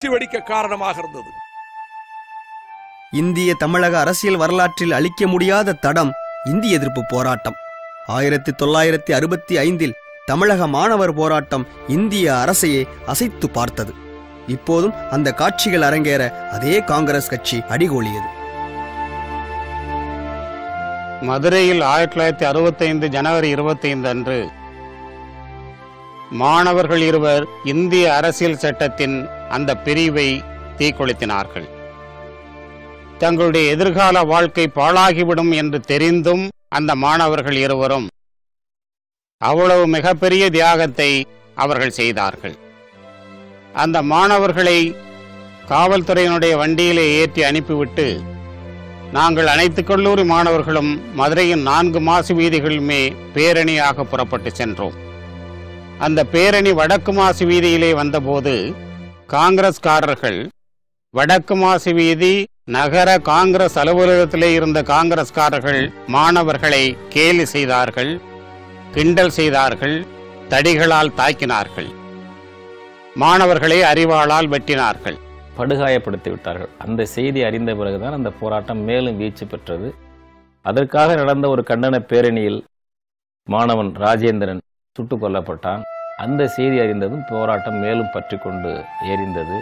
வெற்றி வெடிக்க காரணமாக இருந்தது இந்திய தமிழக அரசியல் வரலாற்றில் அழிக்க முடியாத தடம் இந்திய எதிர்ப்பு போராட்டம் ஆயிரத்தி தொள்ளாயிரத்தி அறுபத்தி ஐந்தில் தமிழக மாணவர் போராட்டம் இந்திய அரசையே அசைத்து பார்த்தது இப்போதும் அந்த காட்சிகள் அரங்கேற அதே காங்கிரஸ் கட்சி அடிகோலியது மதுரையில் ஆயிரத்தி தொள்ளாயிரத்தி அறுபத்தைந்து ஜனவரி இருபத்தைந்து அன்று மாணவர்கள் இருவர் இந்திய அரசியல் சட்டத்தின் அந்த பிரிவை தீக்குளித்தினார்கள் தங்களுடைய எதிர்கால வாழ்க்கை பாழாகிவிடும் என்று தெரிந்தும் அந்த மாணவர்கள் இருவரும் அவ்வளவு மிகப்பெரிய தியாகத்தை அவர்கள் செய்தார்கள் அந்த மாணவர்களை காவல்துறையினுடைய வண்டியிலே ஏற்றி அனுப்பிவிட்டு நாங்கள் அனைத்து கல்லூரி மாணவர்களும் மதுரையின் நான்கு மாசு வீதிகளுமே பேரணியாக புறப்பட்டு சென்றோம் அந்த பேரணி வடக்கு மாசு வீதியிலே வந்தபோது காங்கிரஸ்காரர்கள் வடக்கு மாசு வீதி நகர காங்கிரஸ் அலுவலகத்திலே இருந்த காங்கிரஸ்காரர்கள் மாணவர்களை கேலி செய்தார்கள் கிண்டல் செய்தார்கள் தடிகளால் தாக்கினார்கள் மாணவர்களை அறிவாளால் வெட்டினார்கள் படுகாயப்படுத்தி விட்டார்கள் அந்த செய்தி அறிந்த பிறகுதான் அந்த போராட்டம் மேலும் வீச்சு பெற்றது அதற்காக நடந்த ஒரு கண்டன பேரணியில் மாணவன் ராஜேந்திரன் சுட்டுக் கொல்லப்பட்டான் அந்த செய்தி அறிந்ததும் போராட்டம் மேலும் பற்றி கொண்டு எரிந்தது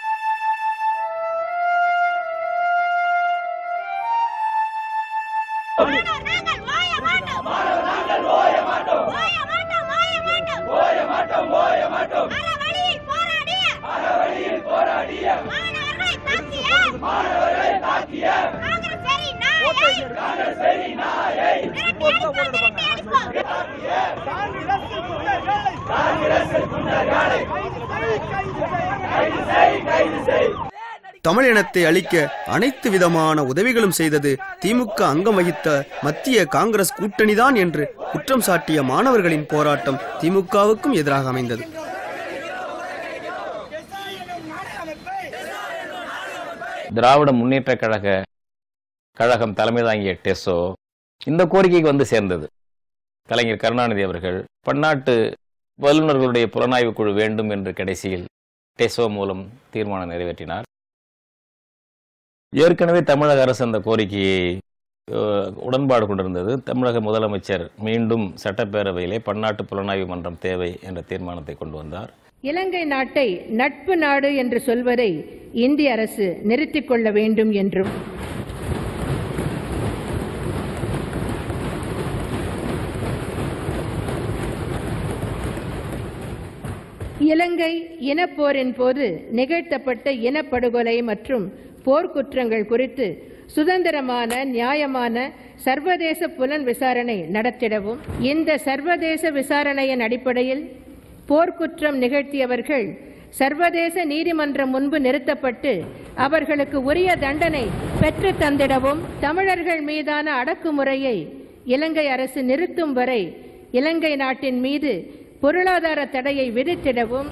தமிழினத்தை அழிக்க அனைத்து விதமான உதவிகளும் செய்தது திமுக அங்கம் வகித்த மத்திய காங்கிரஸ் கூட்டணிதான் என்று குற்றம் சாட்டிய மாணவர்களின் போராட்டம் திமுகவுக்கும் எதிராக அமைந்தது திராவிட முன்னேற்ற கழக கழகம் தலைமை தாங்கிய டெசோ இந்த கோரிக்கைக்கு வந்து சேர்ந்தது கலைஞர் கருணாநிதி அவர்கள் பன்னாட்டு வல்லுநர்களுடைய புலனாய்வு குழு வேண்டும் என்று கடைசியில் டெசோ மூலம் தீர்மானம் நிறைவேற்றினார் ஏற்கனவே தமிழக அரசு அந்த கோரிக்கையை அஹ், உடன்பாடு கொண்டிருந்தது தமிழக முதலமைச்சர் மீண்டும் சட்டப்பேரவையிலே பன்னாட்டு புலனாய்வு மன்றம் தேவை என்ற தீர்மானத்தை கொண்டு வந்தார் இலங்கை நாட்டை நட்பு நாடு என்று சொல்வதை இந்திய அரசு நிறுத்திக் கொள்ள வேண்டும் என்றும் இலங்கை இனப்போரின் போது நிகழ்த்தப்பட்ட இனப்படுகொலை மற்றும் போர்க்குற்றங்கள் குறித்து சுதந்திரமான நியாயமான சர்வதேச புலன் விசாரணை நடத்திடவும் இந்த சர்வதேச விசாரணையின் அடிப்படையில் போர்க்குற்றம் நிகழ்த்தியவர்கள் சர்வதேச நீதிமன்றம் முன்பு நிறுத்தப்பட்டு அவர்களுக்கு உரிய தண்டனை பெற்று தந்திடவும் தமிழர்கள் மீதான அடக்குமுறையை இலங்கை அரசு நிறுத்தும் வரை இலங்கை நாட்டின் மீது பொருளாதார தடையை விதித்திடவும்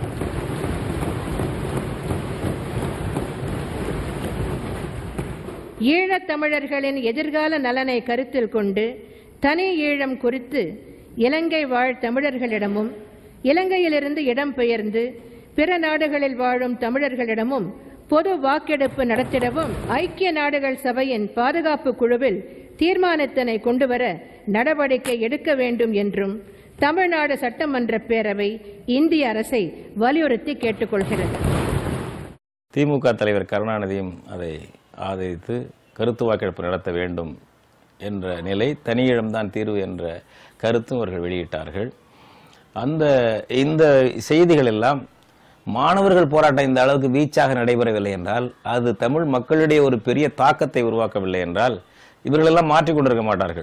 ஈழத் தமிழர்களின் எதிர்கால நலனை கருத்தில் கொண்டு தனி ஈழம் குறித்து இலங்கை வாழ் தமிழர்களிடமும் இலங்கையிலிருந்து இடம்பெயர்ந்து பிற நாடுகளில் வாழும் தமிழர்களிடமும் பொது வாக்கெடுப்பு நடத்திடவும் ஐக்கிய நாடுகள் சபையின் பாதுகாப்பு குழுவில் தீர்மானத்தினை கொண்டுவர நடவடிக்கை எடுக்க வேண்டும் என்றும் தமிழ்நாடு சட்டமன்ற பேரவை இந்திய அரசை வலியுறுத்தி கேட்டுக்கொள்கிறது திமுக தலைவர் கருணாநிதியும் அதை ஆதரித்து கருத்து வாக்கெடுப்பு நடத்த வேண்டும் என்ற நிலை தனியிடம்தான் தீர்வு என்ற கருத்தும் அவர்கள் வெளியிட்டார்கள் அந்த இந்த செய்திகள் எல்லாம் மாணவர்கள் போராட்டம் இந்த அளவுக்கு வீச்சாக நடைபெறவில்லை என்றால் அது தமிழ் மக்களிடையே ஒரு பெரிய தாக்கத்தை உருவாக்கவில்லை என்றால் இவர்களெல்லாம் மாற்றிக் கொண்டிருக்க மாட்டார்கள்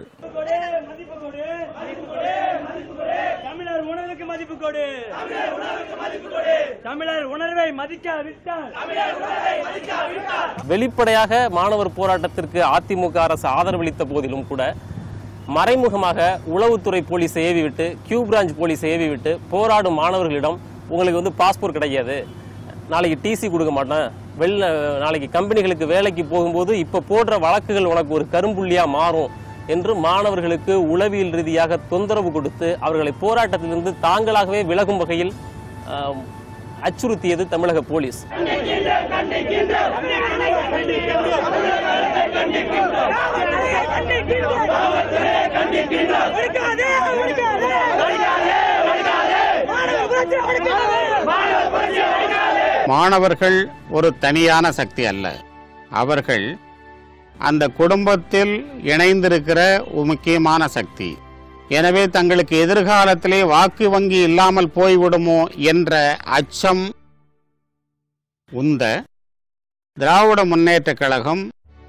தமிழர் உணர்வுக்கு மதிப்பு கொடு தமிழர் உணர்வை மதிக்காவிட்டால் வெளிப்படையாக மாணவர் போராட்டத்திற்கு அதிமுக அரசு ஆதரவளித்த போதிலும் கூட மறைமுகமாக உளவுத்துறை போலீஸை ஏவி விட்டு கியூ பிரான்ச் போலீஸை ஏவி விட்டு போராடும் மாணவர்களிடம் உங்களுக்கு வந்து பாஸ்போர்ட் கிடைக்காது நாளைக்கு டிசி கொடுக்க மாட்டேன் வெளில நாளைக்கு கம்பெனிகளுக்கு வேலைக்கு போகும்போது இப்போ போடுற வழக்குகள் உனக்கு ஒரு கரும்புள்ளியா மாறும் என்று மாணவர்களுக்கு உளவியல் ரீதியாக தொந்தரவு கொடுத்து அவர்களை போராட்டத்திலிருந்து தாங்களாகவே விலகும் வகையில் ஆஹ், அச்சுறுத்தியது தமிழக போலீஸ் மாணவர்கள் ஒரு தனியான சக்தி அல்ல அவர்கள் அந்த குடும்பத்தில் இணைந்திருக்கிற ஒரு முக்கியமான சக்தி எனவே தங்களுக்கு எதிர்காலத்திலே வாக்கு வங்கி இல்லாமல் போய்விடுமோ என்ற அச்சம் உந்த திராவிட முன்னேற்றக் கழகம்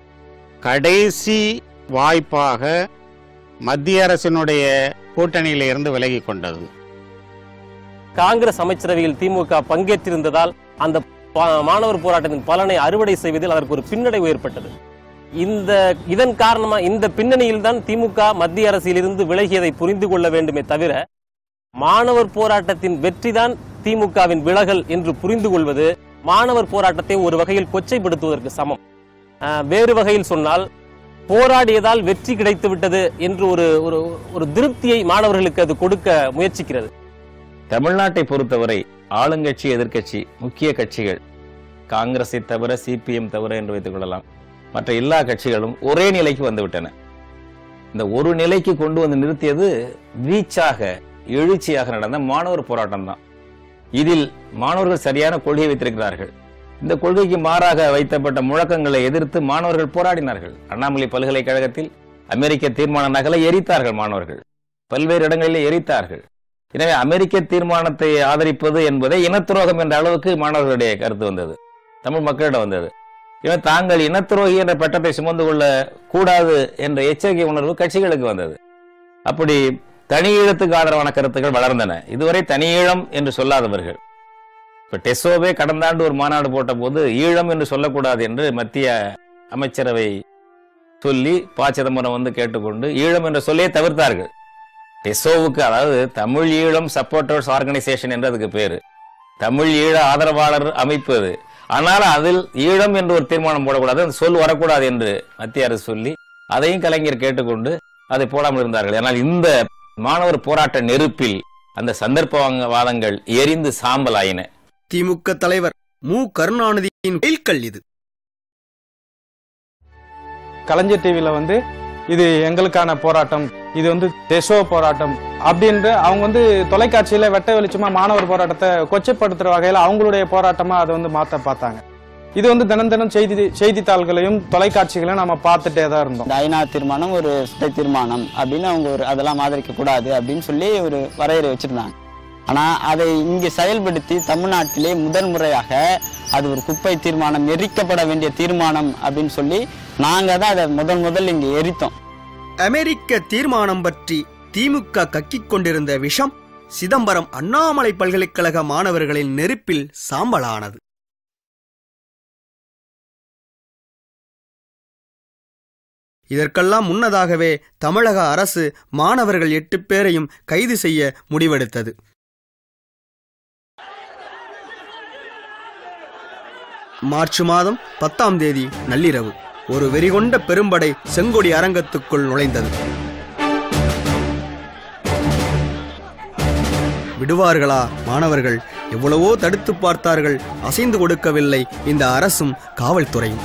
கடைசி வாய்ப்பாக மத்திய அரசினுடைய கூட்டணியிலிருந்து இருந்து விலகி கொண்டது காங்கிரஸ் அமைச்சரவையில் திமுக பங்கேற்றிருந்ததால் அந்த பா- மாணவர் போராட்டத்தின் பலனை அறுவடை செய்வதில் அதற்கு ஒரு பின்னடைவு ஏற்பட்டது இந்த இதன் காரணமா இந்த பின்னணியில் தான் திமுக மத்திய அரசியலிருந்து விலகியதை புரிந்து கொள்ள வேண்டுமே தவிர மாணவர் போராட்டத்தின் வெற்றிதான் திமுகவின் விலகல் என்று புரிந்து கொள்வது மாணவர் போராட்டத்தை ஒரு வகையில் கொச்சைப்படுத்துவதற்கு சமம் ஆஹ், வேறு வகையில் சொன்னால் போராடியதால் வெற்றி கிடைத்து விட்டது என்று ஒரு ஒரு ஒரு திருப்தியை மாணவர்களுக்கு அது கொடுக்க முயற்சிக்கிறது தமிழ்நாட்டை பொறுத்தவரை ஆளுங்கட்சி எதிர்க்கட்சி முக்கிய கட்சிகள் காங்கிரஸை தவிர சிபிஎம் தவிர என்று வைத்துக் கொள்ளலாம் மற்ற எல்லா கட்சிகளும் ஒரே நிலைக்கு வந்துவிட்டன இந்த ஒரு நிலைக்கு கொண்டு வந்து நிறுத்தியது வீச்சாக எழுச்சியாக நடந்த மாணவர் போராட்டம் தான் இதில் மாணவர்கள் சரியான கொள்கையை வைத்திருக்கிறார்கள் இந்த கொள்கைக்கு மாறாக வைத்தப்பட்ட முழக்கங்களை எதிர்த்து மாணவர்கள் போராடினார்கள் அண்ணாமலை பல்கலைக்கழகத்தில் அமெரிக்க தீர்மான நகலை எரித்தார்கள் மாணவர்கள் பல்வேறு இடங்களிலே எரித்தார்கள் எனவே அமெரிக்க தீர்மானத்தை ஆதரிப்பது என்பதை இனத்துரோகம் என்ற அளவுக்கு மாணவர்களுடைய கருத்து வந்தது தமிழ் மக்களிடம் வந்தது எனவே தாங்கள் இனத்துரோகி என்ற பட்டத்தை சுமந்து கொள்ள கூடாது என்ற எச்சரிக்கை உணர்வு கட்சிகளுக்கு வந்தது அப்படி தனி ஈழத்துக்கு ஆதரவான கருத்துக்கள் வளர்ந்தன இதுவரை தனி ஈழம் என்று சொல்லாதவர்கள் இப்ப டெசோவே கடந்த ஆண்டு ஒரு மாநாடு போட்ட போது ஈழம் என்று சொல்லக்கூடாது என்று மத்திய அமைச்சரவை சொல்லி ப சிதம்பரம் வந்து கேட்டுக்கொண்டு ஈழம் என்ற சொல்லையே தவிர்த்தார்கள் டெசோவுக்கு அதாவது தமிழ் ஈழம் சப்போர்ட்டர்ஸ் ஆர்கனைசேஷன் என்று அதுக்கு பேரு தமிழ் ஈழ ஆதரவாளர் அமைப்பு அது ஆனால் அதில் ஈழம் என்று ஒரு தீர்மானம் போடக்கூடாது அந்த சொல் வரக்கூடாது என்று மத்திய அரசு சொல்லி அதையும் கலைஞர் கேட்டுக்கொண்டு அதை போடாமல் இருந்தார்கள் ஆனால் இந்த மாணவர் போராட்ட நெருப்பில் அந்த சந்தர்ப்பவாதங்கள் எரிந்து சாம்பலாயின திமுக தலைவர் மு கருணாநிதியின் கைல்கள் இது கலைஞர் டிவியில் வந்து இது எங்களுக்கான போராட்டம் இது வந்து டெசோ போராட்டம் அப்படின்ற அவங்க வந்து தொலைக்காட்சியில வெட்ட வெளிச்சமா மாணவர் போராட்டத்தை கொச்சைப்படுத்துற வகையில அவங்களுடைய போராட்டமா அதை வந்து மாத்த பார்த்தாங்க இது வந்து தினம் தினம் செய்தி செய்தித்தாள்களையும் தொலைக்காட்சிகளையும் நம்ம பார்த்துட்டே தான் இருந்தோம் இந்த ஐநா தீர்மானம் ஒரு சுட்ட தீர்மானம் அப்படின்னு அவங்க ஒரு அதெல்லாம் ஆதரிக்க கூடாது அப்படின்னு சொல்லி ஒரு வரையறை வச்சிருந்தாங்க ஆனா அதை இங்கே செயல்படுத்தி தமிழ்நாட்டிலே முதல் முறையாக அது ஒரு குப்பை தீர்மானம் எரிக்கப்பட வேண்டிய தீர்மானம் அப்படின்னு சொல்லி நாங்க தான் அதை முதல் முதல் இங்க எரித்தோம் அமெரிக்க தீர்மானம் பற்றி திமுக கக்கிக் கொண்டிருந்த விஷம் சிதம்பரம் அண்ணாமலை பல்கலைக்கழக மாணவர்களின் நெருப்பில் சாம்பலானது இதற்கெல்லாம் முன்னதாகவே தமிழக அரசு மாணவர்கள் எட்டு பேரையும் கைது செய்ய முடிவெடுத்தது மார்ச் மாதம் பத்தாம் தேதி நள்ளிரவு ஒரு வெறிகொண்ட பெரும்படை செங்கொடி அரங்கத்துக்குள் நுழைந்தது விடுவார்களா மாணவர்கள் எவ்வளவோ தடுத்து பார்த்தார்கள் அசைந்து கொடுக்கவில்லை இந்த அரசும் காவல்துறையும்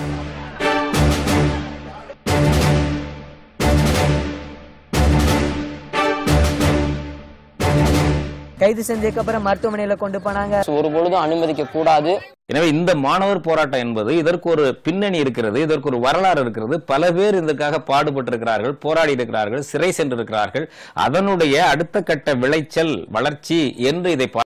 கைது செஞ்சதுக்கு அப்புறம் மருத்துவமனையில கொண்டு போனாங்க ஒரு பொழுதும் அனுமதிக்க கூடாது எனவே இந்த மாணவர் போராட்டம் என்பது இதற்கு ஒரு பின்னணி இருக்கிறது இதற்கு ஒரு வரலாறு இருக்கிறது பல பேர் இதற்காக பாடுபட்டிருக்கிறார்கள் போராடி இருக்கிறார்கள் சிறை சென்றிருக்கிறார்கள் அதனுடைய அடுத்த கட்ட விளைச்சல் வளர்ச்சி என்று இதை